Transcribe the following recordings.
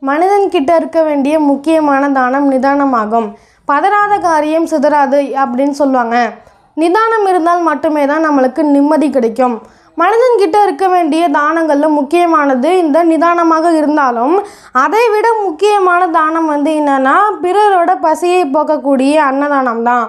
மனிதன் கிட்ட இருக்க வேண்டிய முக்கியமான தானம் நிதானமாகும் பதறாத காரியம் சிதறாது அப்படின்னு சொல்லுவாங்க நிதானம் இருந்தால் மட்டுமே தான் நம்மளுக்கு நிம்மதி கிடைக்கும் மனிதன் கிட்ட இருக்க வேண்டிய தானங்களில் முக்கியமானது இந்த நிதானமாக இருந்தாலும் அதை விட முக்கியமான தானம் வந்து என்னன்னா பிறரோட பசியை போக்கக்கூடிய அன்னதானம் தான்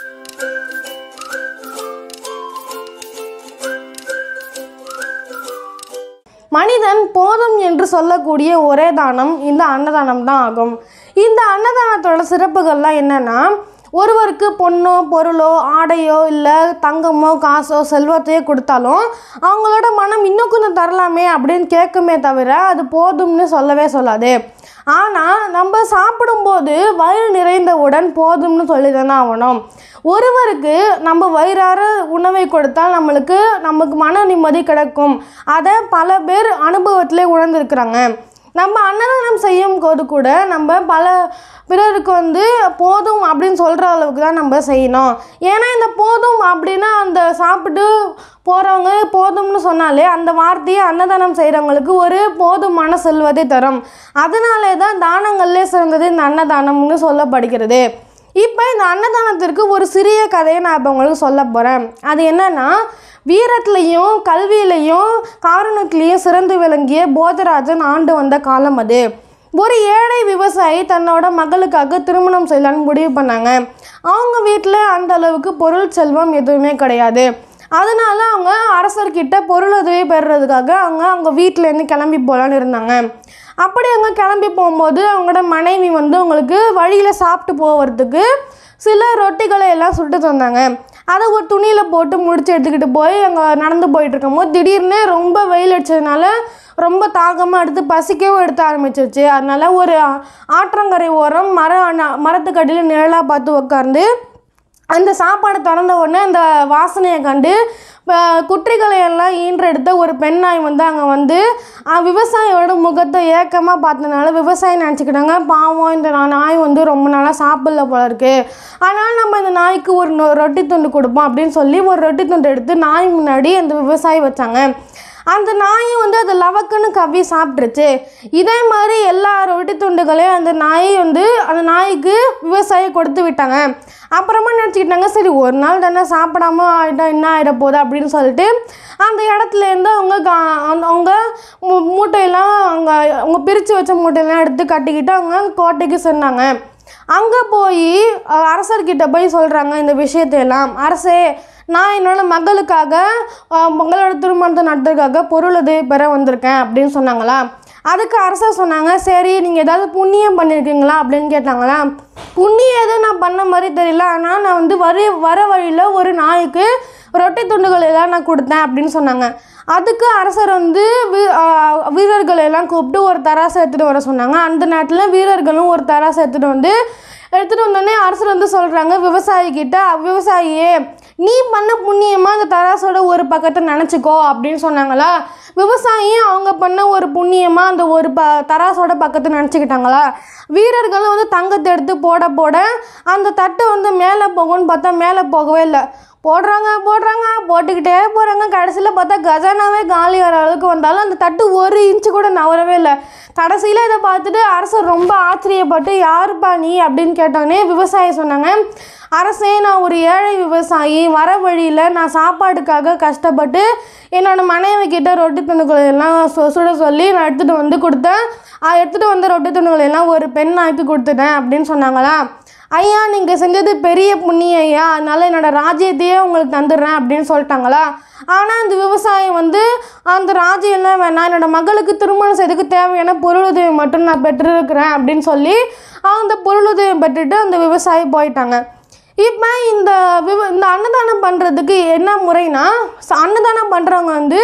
மனிதன் போதும் என்று சொல்லக்கூடிய ஒரே தானம் இந்த அன்னதானம் தான் ஆகும் இந்த அன்னதானத்தோட சிறப்புகள்லாம் என்னென்னா ஒருவருக்கு பொண்ணோ பொருளோ ஆடையோ இல்லை தங்கமோ காசோ செல்வத்தையோ கொடுத்தாலும் அவங்களோட மனம் இன்னும் கொஞ்சம் தரலாமே அப்படின்னு கேட்குமே தவிர அது போதும்னு சொல்லவே சொல்லாது ஆனால் நம்ம சாப்பிடும்போது வயிறு நிறைந்தவுடன் போதும்னு சொல்லி தானே ஆகணும் ஒருவருக்கு நம்ம வயிறார உணவை கொடுத்தால் நம்மளுக்கு நமக்கு மன நிம்மதி கிடைக்கும் அதை பல பேர் அனுபவத்திலே உணர்ந்திருக்கிறாங்க நம்ம அன்னதானம் செய்யும் போது கூட நம்ம பல பிறருக்கு வந்து போதும் அப்படின்னு சொல்கிற அளவுக்கு தான் நம்ம செய்யணும் ஏன்னா இந்த போதும் அப்படின்னா அந்த சாப்பிட்டு போகிறவங்க போதும்னு சொன்னாலே அந்த வார்த்தையை அன்னதானம் செய்கிறவங்களுக்கு ஒரு போதுமான செல்வத்தை தரும் அதனாலே தான் தானங்கள்லே சிறந்தது இந்த அன்னதானம்னு சொல்லப்படுகிறது இப்போ இந்த அன்னதானத்திற்கு ஒரு சிறிய கதையை நான் இப்போ உங்களுக்கு சொல்ல போகிறேன் அது என்னன்னா வீரத்துலேயும் கல்வியிலையும் காரணத்துலேயும் சிறந்து விளங்கிய போதராஜன் ஆண்டு வந்த காலம் அது ஒரு ஏழை விவசாயி தன்னோட மகளுக்காக திருமணம் செய்யலான்னு முடிவு பண்ணாங்க அவங்க வீட்டில் அந்த அளவுக்கு பொருள் செல்வம் எதுவுமே கிடையாது அதனால அவங்க அரசர்கிட்ட பொருளுதவி பெறுறதுக்காக அவங்க அவங்க வீட்டிலேருந்து கிளம்பி போகலான்னு இருந்தாங்க அப்படி அவங்க கிளம்பி போகும்போது அவங்களோட மனைவி வந்து அவங்களுக்கு வழியில் சாப்பிட்டு போகிறதுக்கு சில ரொட்டிகளை எல்லாம் சுட்டு தந்தாங்க அதை ஒரு துணியில் போட்டு முடிச்சு எடுத்துக்கிட்டு போய் அங்கே நடந்து போயிட்டு இருக்கும்போது திடீர்னு ரொம்ப வெயில் அடிச்சதுனால ரொம்ப தாகமாக எடுத்து பசிக்கவும் எடுத்து ஆரம்பிச்சிருச்சு அதனால ஒரு ஆற்றங்கரை ஓரம் மர மரத்துக்கடியில் நிழலாக பார்த்து உட்காந்து அந்த சாப்பாடை திறந்த உடனே அந்த வாசனையை கண்டு ப- குற்றிகளை எல்லாம் ஈன்றெடுத்த ஒரு பெண் நாய் வந்து அங்கே வந்து அஹ், விவசாயியோட முகத்தை ஏக்கமாக பார்த்தனால விவசாயி நினச்சிக்கிட்டாங்க பாவம் இந்த நா- நாய் வந்து ரொம்ப நாளாக சாப்பிடல போல இருக்கு அதனால் நம்ம இந்த நாய்க்கு ஒரு நொ- ரொட்டி துண்டு கொடுப்போம் அப்படின்னு சொல்லி ஒரு ரொட்டி துண்டு எடுத்து நாய் முன்னாடி அந்த விவசாயி வச்சாங்க அந்த நாயும் வந்து அது லவக்குன்னு கவ்வி சாப்பிட்ருச்சு இதே மாதிரி எல்லா ரொட்டி துண்டுகளையும் அந்த நாய் வந்து அந்த நாய்க்கு விவசாயி கொடுத்து விட்டாங்க அப்புறமா நினச்சிக்கிட்டாங்க சரி ஒரு நாள் தானே சாப்பிடாம ஆகிட்டா என்ன ஆகிட போகுது அப்படின்னு சொல்லிட்டு அந்த இடத்துலேருந்து அவங்க கா- அந்த- அவங்க மூ- மூட்டையெல்லாம் அவங்க அவங்க பிரித்து வச்ச மூட்டையெல்லாம் எடுத்து கட்டிக்கிட்டு அவங்க கோட்டைக்கு சொன்னாங்க அங்கே போய் அஹ், அரசர்கிட்ட போய் சொல்கிறாங்க இந்த விஷயத்தையெல்லாம் அரசே நான் என்னோட மகளுக்காக அஹ், மகளோட திருமணத்தை நடத்துறதுக்காக பொருளுதவி பெற வந்திருக்கேன் அப்படின்னு சொன்னாங்களா அதுக்கு அரசர் சொன்னாங்க சரி நீங்கள் ஏதாவது புண்ணியம் பண்ணியிருக்கீங்களா அப்படின்னு கேட்டாங்களா புண்ணியம் எதுவும் நான் பண்ண மாதிரி தெரியல ஆனால் நான் வந்து வர வர வழியில் ஒரு நாய்க்கு ரொட்டி துண்டுகள் எல்லாம் நான் கொடுத்தேன் அப்படின்னு சொன்னாங்க அதுக்கு அரசர் வந்து வீ- ஆஹ் வீரர்களை எல்லாம் கூப்பிட்டு ஒரு தராசை எடுத்துகிட்டு வர சொன்னாங்க அந்த நேரத்தில் வீரர்களும் ஒரு தராசை எடுத்துகிட்டு வந்து எடுத்துகிட்டு வந்தோடனே அரசர் வந்து சொல்கிறாங்க விவசாயிக்கிட்ட விவசாயியே நீ பண்ண புண்ணியமாக அந்த தராசோட ஒரு பக்கத்தை நினச்சிக்கோ அப்படின்னு சொன்னாங்களா விவசாயியும் அவங்க பண்ண ஒரு புண்ணியமாக அந்த ஒரு ப தராசோட பக்கத்தை நினச்சிக்கிட்டாங்களா வீரர்களும் வந்து தங்கத்தை எடுத்து போட போட அந்த தட்டு வந்து மேலே போகும்னு பார்த்தா மேலே போகவே இல்லை போடுறாங்க போடுறாங்க போட்டுக்கிட்டே போகிறாங்க கடைசியில் பார்த்தா கஜானாவே காலி வர அளவுக்கு வந்தாலும் அந்த தட்டு ஒரு இன்ச்சு கூட நவரவே இல்லை கடைசியில் இதை பார்த்துட்டு அரசர் ரொம்ப ஆச்சரியப்பட்டு யாருப்பா நீ அப்படின்னு கேட்டோடனே விவசாயி சொன்னாங்க அரசே நான் ஒரு ஏழை விவசாயி வர வழியில் நான் சாப்பாடுக்காக கஷ்டப்பட்டு என்னோட மனைவி கிட்ட ரொட்டி துண்டுகளை எல்லாம் சு- சுட சொல்லி நான் எடுத்துகிட்டு வந்து கொடுத்தேன் எடுத்துகிட்டு வந்த ரொட்டி துண்டுகளை எல்லாம் ஒரு பெண் நாய்க்கு கொடுத்துட்டேன் அப்படின்னு சொன்னாங்களா ஐயா நீங்கள் செஞ்சது பெரிய புண்ணியம் ஐயா அதனால என்னோட ராஜ்யத்தையே உங்களுக்கு தந்துடுறேன் அப்படின்னு சொல்லிட்டாங்களா ஆனால் அந்த விவசாயி வந்து அந்த ராஜ்யம்லாம் வேணாம் என்னோட மகளுக்கு திருமணம் செய்யறதுக்கு தேவையான பொருளுதவி மட்டும் நான் பெற்றிருக்கிறேன் அப்படின்னு சொல்லி அந்த பொருளுதவி பெற்றுட்டு அந்த விவசாயி போயிட்டாங்க இப்போ இந்த விவ இந்த அன்னதானம் பண்ணுறதுக்கு என்ன முறைனா ச- அன்னதானம் பண்ணுறவங்க வந்து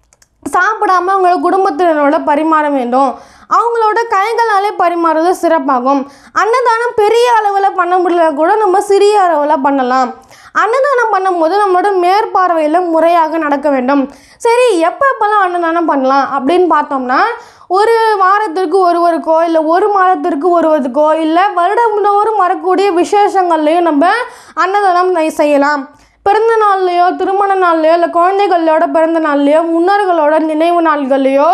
சாப்பிடாம அவங்களோட குடும்பத்தினரோட பரிமாற வேண்டும் அவங்களோட கைகளாலே பரிமாறுறது சிறப்பாகும் அன்னதானம் பெரிய அளவில் பண்ண முடியல கூட நம்ம சிறிய அளவில் பண்ணலாம் அன்னதானம் பண்ணும்போது நம்மளோட மேற்பார்வையில் முறையாக நடக்க வேண்டும் சரி எப்போ எப்போல்லாம் அன்னதானம் பண்ணலாம் அப்படின்னு பார்த்தோம்னா ஒரு வாரத்திற்கு ஒருவருக்கோ இல்லை ஒரு மாதத்திற்கு ஒருவருக்கோ இல்லை வருடந்தோறும் வரக்கூடிய விசேஷங்கள்லையும் நம்ம அன்னதானம் நை- செய்யலாம் பிறந்த நாள்லையோ திருமண நாள்லையோ இல்லை குழந்தைகளோட பிறந்த நாள்லையோ முன்னோர்களோட நினைவு நாள்கள்லையோ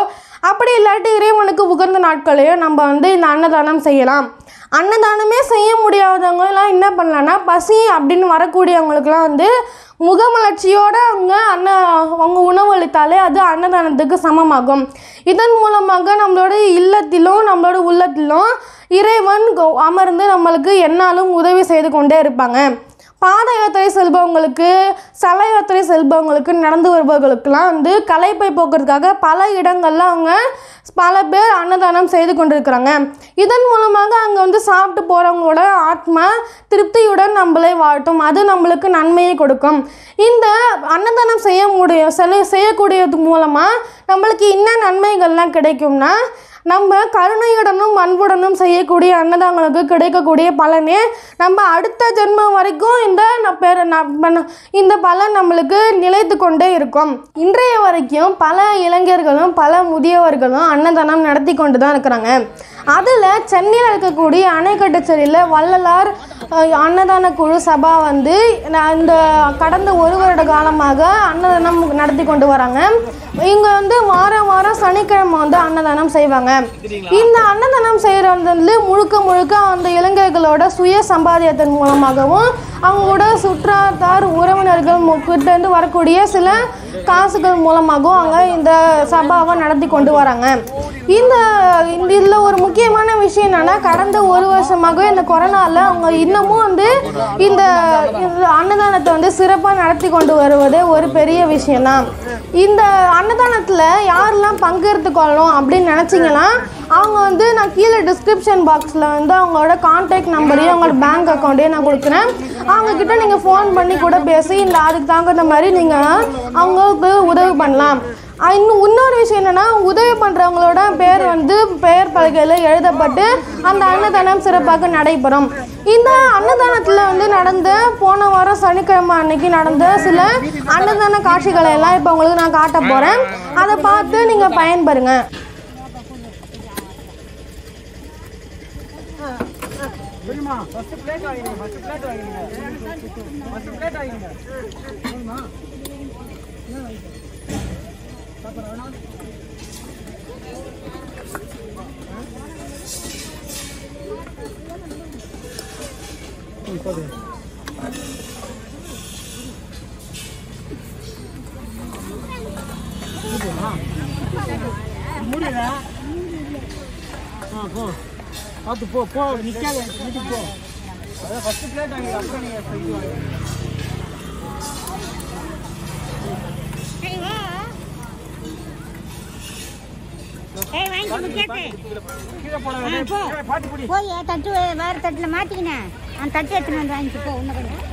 அப்படி இல்லாட்டி இறைவனுக்கு உகந்த நாட்களையும் நம்ம வந்து இந்த அன்னதானம் செய்யலாம் அன்னதானமே செய்ய முடியாதவங்க எல்லாம் என்ன பண்ணலான்னா பசி அப்படின்னு வரக்கூடியவங்களுக்குலாம் வந்து முகமலர்ச்சியோடு அவங்க அன்ன அவங்க உணவளித்தாலே அது அன்னதானத்துக்கு சமமாகும் இதன் மூலமாக நம்மளோட இல்லத்திலும் நம்மளோட உள்ளத்திலும் இறைவன் கொ- அமர்ந்து நம்மளுக்கு எந்நாளும் உதவி செய்து கொண்டே இருப்பாங்க பாத யாத்திரை செல்பவங்களுக்கு சல யாத்திரை செல்பவங்களுக்கு நடந்து வருபவர்களுக்கெல்லாம் வந்து களைப்பை போக்குறதுக்காக பல இடங்கள்ல அவங்க பல பேர் அன்னதானம் செய்து கொண்டிருக்கிறாங்க இதன் மூலமாக அங்கே வந்து சாப்பிட்டு போகிறவங்களோட ஆத்மா திருப்தியுடன் நம்மளை வாழ்த்தும் அது நம்மளுக்கு நன்மையை கொடுக்கும் இந்த அன்னதானம் செய்ய முடியும் செல செய்யக்கூடியது மூலமாக நம்மளுக்கு என்ன நன்மைகள்லாம் கிடைக்கும்னா நம்ம கருணையுடனும் அன்புடனும் செய்யக்கூடிய அன்னதாங்களுக்கு கிடைக்கக்கூடிய பலனே நம்ம அடுத்த ஜென்மம் வரைக்கும் இந்த ந- பெரு ந- ப- இந்த பலன் நம்மளுக்கு நிலைத்து கொண்டே இருக்கும் இன்றைய வரைக்கும் பல இளைஞர்களும் பல முதியவர்களும் அன்னதானம் நடத்தி கொண்டு தான் இருக்கிறாங்க அதில் சென்னையில் இருக்கக்கூடிய அணைக்கட்டுச்சேரியில் வள்ளலார் அஹ், அன்னதான குழு சபா வந்து நான் இந்த கடந்த ஒரு வருட காலமாக அன்னதானம் நடத்தி கொண்டு வராங்க இவங்க வந்து வாரம் வாரம் சனிக்கிழமை வந்து அன்னதானம் செய்வாங்க இந்த அன்னதானம் செய்கிறது வந்து முழுக்க முழுக்க அந்த இளைஞர்களோட சுய சம்பாதியத்தின் மூலமாகவும் அவங்களோட சுற்றாத்தார் உறவினர்கள் மு- கிட்ட இருந்து வரக்கூடிய சில காசுகள் மூலமாகவும் அவங்க இந்த சபாவை நடத்தி கொண்டு வராங்க இந்த இந்த இதில் ஒரு முக்கியமான விஷயம் என்னன்னா கடந்த ஒரு வருஷமாக இந்த கொரோனாவில் அவங்க இன்னமும் வந்து இந்த இந்த அன்னதானத்தை வந்து சிறப்பாக நடத்தி கொண்டு வருவதே ஒரு பெரிய விஷயம்தான் இந்த அன்னதானத்தில் யாரெல்லாம் பங்கெடுத்து கொள்ளணும் அப்படின்னு நினச்சிங்கன்னா அவங்க வந்து நான் கீழே டிஸ்கிரிப்ஷன் பாக்ஸில் வந்து அவங்களோட கான்டாக்ட் நம்பரையும் அவங்களோட பேங்க் அக்கௌண்ட்டையும் நான் கொடுக்குறேன் அவங்க கிட்ட நீங்கள் ஃபோன் பண்ணி கூட பேசி இந்த அதுக்கு தகுந்த மாதிரி நீங்கள் அவங்களுக்கு உதவி பண்ணலாம் அஹ் இன்னும் இன்னொரு விஷயம் என்னன்னா உதவி பண்ணுறவங்களோட பேர் வந்து பெயர் பலகையில் எழுதப்பட்டு அந்த அன்னதானம் சிறப்பாக நடைபெறும் இந்த அன்னதானத்தில் வந்து நடந்த போன வாரம் சனிக்கிழமை அன்னைக்கு நடந்த சில அன்னதான காட்சிகளை எல்லாம் இப்போ உங்களுக்கு நான் காட்ட போகிறேன் அதை பார்த்து நீங்கள் பயன்பெறுங்க சரிம்மா ஃபர்ஸ்ட் பிளேட் வாங்கிடுங்க ஃபர்ஸ்ட் பிளேட் வாங்கிடுங்க ஃபர்ஸ்ட் பிளேட் வாங்கிடுங்க முடியல ஆ போ பார்த்து போ போ நிற்காத வீட்டுக்கு போ அதான் ஃபர்ஸ்ட் பிளேட் வாங்கி அப்புறம் நீங்கள் இது வாங்க ஏய் வாங்கிட்டு கேட்டு கீழே போட ஆ, போ. பாட்டு பிடி போய் தட்டு வேற தட்டுல மாட்டிக்கினேன் அந்த தட்டு எடுத்துன்னு வந்து வாங்கிட்டு போ உன்ன கொஞ்சம்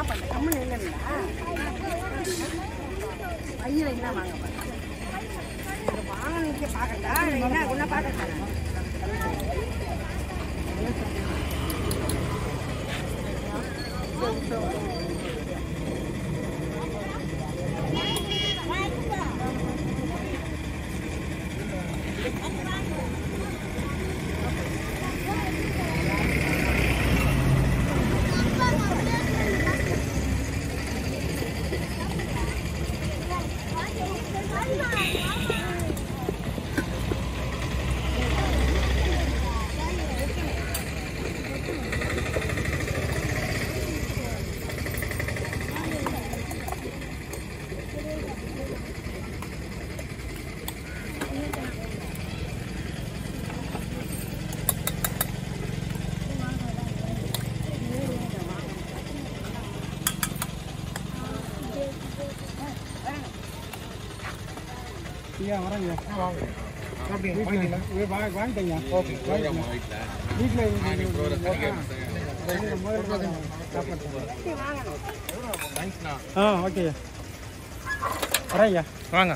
ஐயா வரேங்க வாங்க வீட்டில் வாங்கிட்டீங்க ஓகே வீட்டில் ஆ ஓகே வரேன் ஐயா வாங்க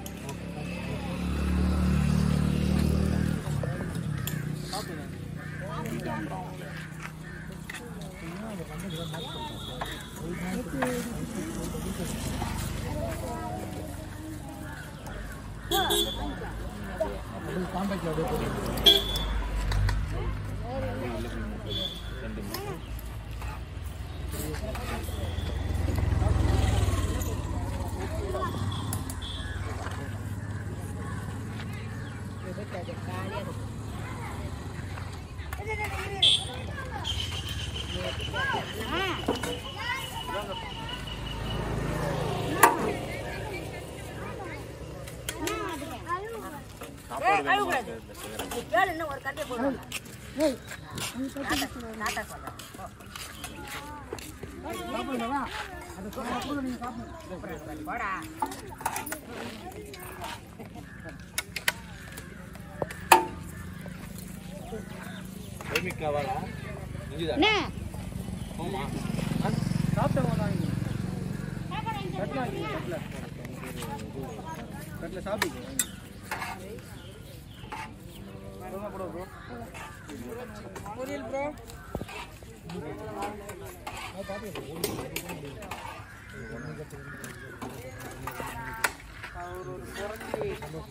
என்ன சாப்பிட்டவங்க தான் இங்க. தட்டுல வாங்கிக்கோ, தட்டுல. தட்டுல சாப்பிடுங்க சொல்லுங்க bro, bro. பொரியல் ப்ரோ அவர் ஒரு குறைஞ்சி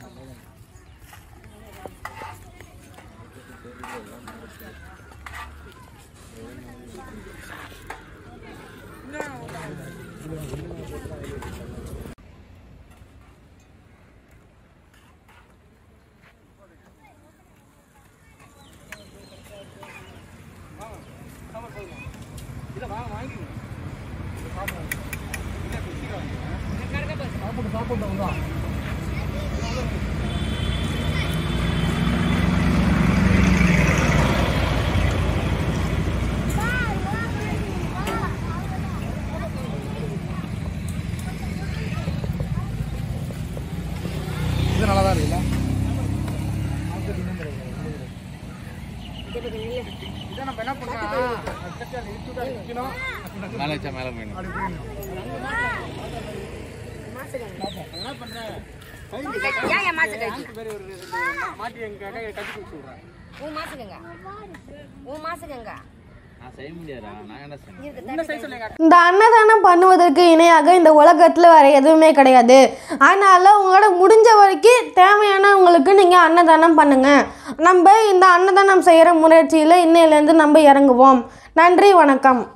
இதை வாங்க வாங்கிக்கோங்க சாப்பிட்டு சாப்பிட்டு தான் இது நல்லா தான் இருக்குல்ல இதை நம்ம என்ன பண்ணலாம் மேலே வச்சா மேலே போயிடும் என்ன பண்றேன் ஏன் என் மாசு கழிச்சு பேர் ஒரு ரெண்டு மாட்டி எங்க கட்டி கொடுத்து விடுறேன் உன் மாசுக்குங்க உன் மாசுக்குங்க நான் செய்ய முடியாதா நான் என்ன செய்யணும் என்ன சைஸ் சொல்லுங்க இந்த அன்னதானம் பண்ணுவதற்கு இணையாக இந்த உலகத்தில் வேறு எதுவுமே கிடையாது அதனால் உங்களோட முடிஞ்ச வரைக்கும் தேவையானவங்களுக்கு நீங்கள் அன்னதானம் பண்ணுங்கள் நம்ம இந்த அன்னதானம் செய்கிற முயற்சியில் இன்னையிலேருந்து நம்ம இறங்குவோம் நன்றி வணக்கம்